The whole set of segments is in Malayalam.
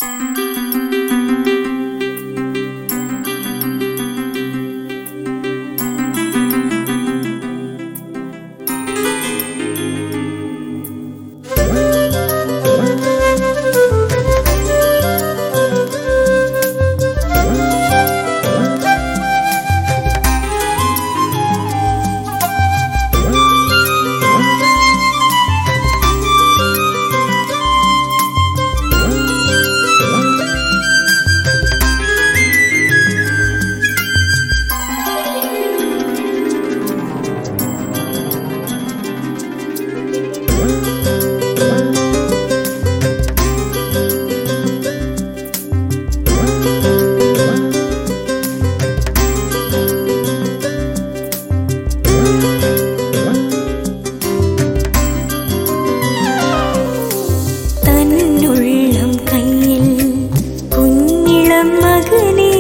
തന്നുള്ളം കയ്യിൽ കുഞ്ഞിളം മകനെ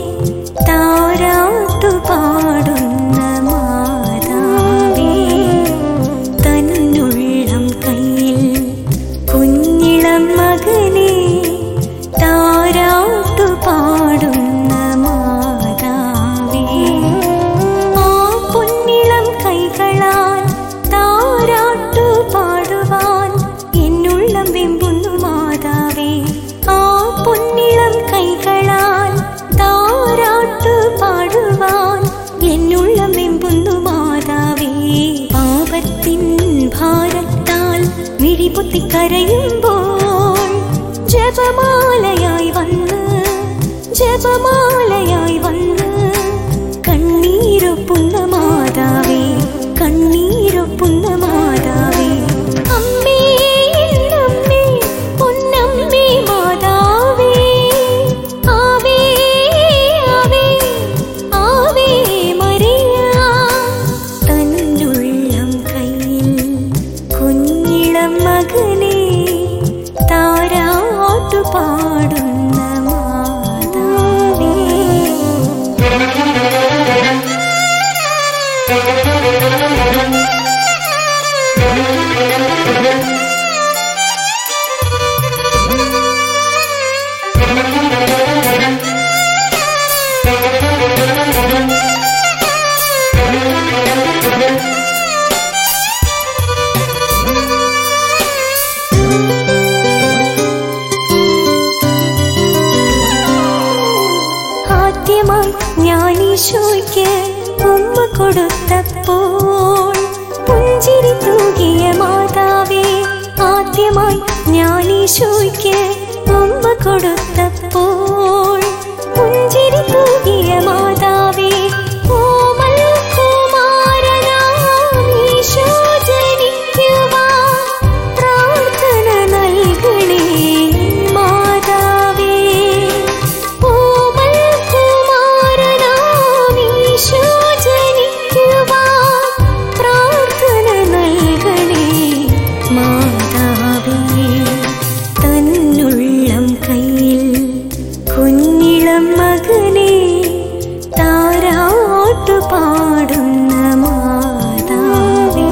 താരാട്ടു പാടുന്ന മാതാവേ തന്നുള്ളം കയ്യിൽ കുഞ്ഞിളം മകനെ താരാട്ടു പാടുന്ന മാതാവേ ആ പൊന്നിളം കൈകളാൽ താരാട്ടു പാടുവാൻ എന്നുള്ളം വെമ്പുന്നു മാതാവേ ആ പൊന്നിളം കൈകളാൽ താരാട്ടു പാടുവാൻ എന്നുള്ളം വെമ്പുന്നു മാതാവേ പാപത്തിൻ ഭാരത്താൽ മിഴിപൊത്തി കരയുമ്പോൾ ജപമാലയായി വന്ന് ജപമാലയായി വന്ന് കണ്ണീരൊപ്പുന്ന മാതാവേ കണ്ണീരൊപ്പുന്ന മാതാവേ അമ്മേ എന്നമ്മേ പൊന്നമ്മേ മാതാവേ ആവേ ആവേ ആവേ മരിയ തന്നുള്ളം കയ്യിൽ കുഞ്ഞിളം മകനെ താരാട്ടു പാടുന്ന മാതാവേ ആദ്യമായി ഞാൻ ഈശോയ്ക്ക് ഉമ്മ കൊടുത്തപ്പോൾ പുഞ്ചിരി തൂകിയ മാതാവേ ആദ്യമായി ഞാൻ ഈശോയ്ക്ക് ഉമ്മ കൊടുത്തപ്പോൾ പുഞ്ചിരി തൂകിയ മാതാവേ ഓമൽ കുമാരനാം ഈശോ ജനിക്കുവാൻ പ്രാർത്ഥന നൽകണേ മാതാവേ ഓമൽ കുമാരനാം ഈശോ ജനിക്കുവാൻ പ്രാർത്ഥന നൽകണേ മാതാവേ തന്നുള്ളം കയ്യിൽ കുഞ്ഞിളം മകനെ താരാട്ടു പാടുന്ന മാതാവേ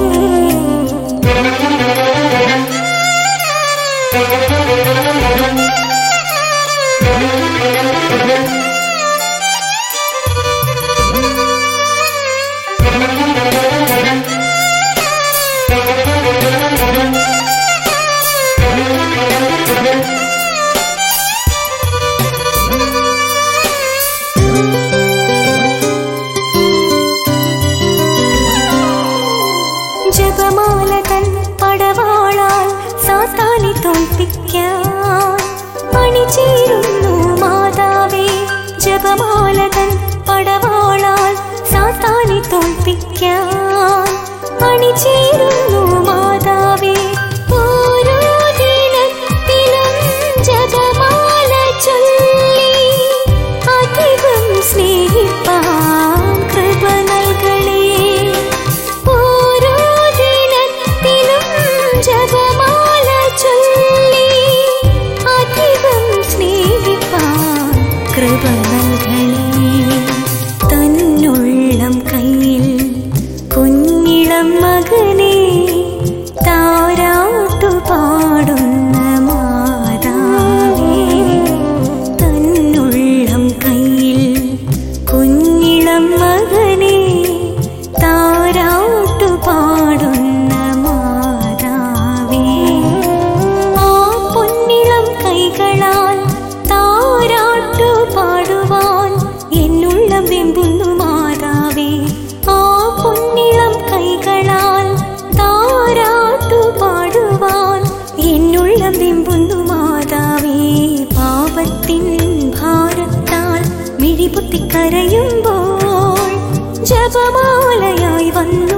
ജപമാല തൻ പടവാളാൽ സാത്താനെ തോൽപ്പിക്കാൻ അണിചേരുന്നു മാതാവേ ജപമാല തൻ പടവാളാൽ സാത്താനെ തോൽപ്പിക്കാൻ അണിചേരുന്നു മാതാവേ ഓരോ ദിനത്തിലും ജപമാല ചൊല്ലി അധികം സ്നേഹിപ്പാൻ കൃപ നൽകണേ ഓരോ ദിനത്തിലും ജപമാല ചൊല്ലി അധികം സ്നേഹിപ്പാൻ കൃപ നൽകണേ തന്നുള്ളം കയ്യിൽ കുഞ്ഞിളം മകനെ താര പൊത്തിക്കരയുമ്പോൾ ജപമാലയായി വന്ന